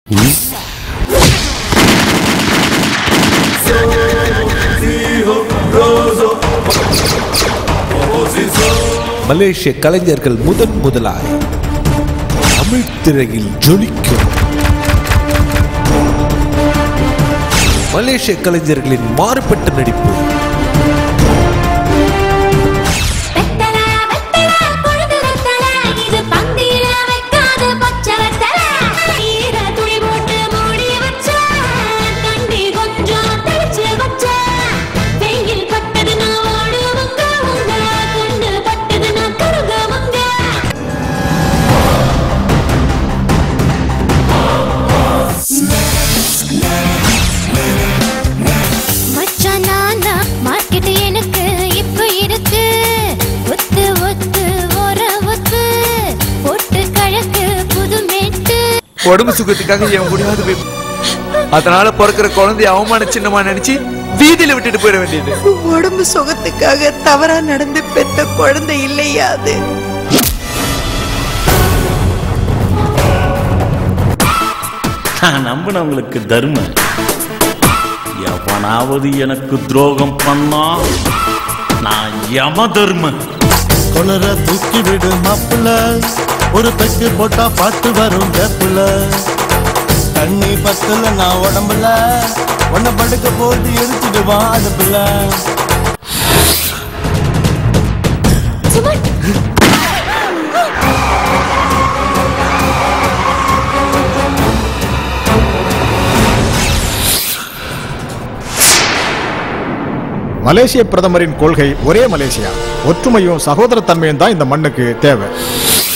மலேசிய கலைஞர்கள் முதன் முதலாய் தமிழ் திரையில் ஜொலிக்கும் மலேசிய கலைஞர்களின் மாறுபட்ட நடிப்பு வெத்தல வெத்தல பொழுது வெத்தல இது பந்தியில வைக்காத பச்சை வெத்தல ஈர துணி போட்டு மூடி வச்ச தண்ணி கொஞ்சம் தெளிச்சு வச்ச வெயில் பட்டதுன்னா ஓடுவங்க உங்க கண்ணு பட்டதுன்னா கருகவங்க மச்சான் நானா மார்க்கெட் எனக்கு இப்ப இருக்கு ஒத்து ஒத்து ஓர ஒத்து பொட்டு கழக்கு புது மேட்டு உடம்பு சுகத்துக்காக என் முடியாது போய் அதனால பிறக்கிற குழந்தைய அவமான சின்னமா நினைச்சு வீதியில விட்டுட்டு போயிட வேண்டியது உடம்பு சுகத்துக்காக தவறா நடந்து பெத்த குழந்தை இல்லையா அது நான் நம்பினவங்களுக்கு தர்மம் எவனாவது எனக்கு துரோகம் பண்ணா நான் யம தர்மன் கொளர தூக்கி விடு மாப்பிள்ள ஒரு பெக்கு போட்டா பாட்டு வரும் வேப்புல தண்ணி பத்தல நான் உடம்புல உன்னை படுக்க போட்டு எரிச்சிடுவான் அடுப்புல சுமன் மலேசிய பிரதமரின் கொள்கை ஒரே மலேசியா ஒற்றுமையும் சகோதரத்தன்மையும் தான் இந்த மண்ணுக்கு தேவை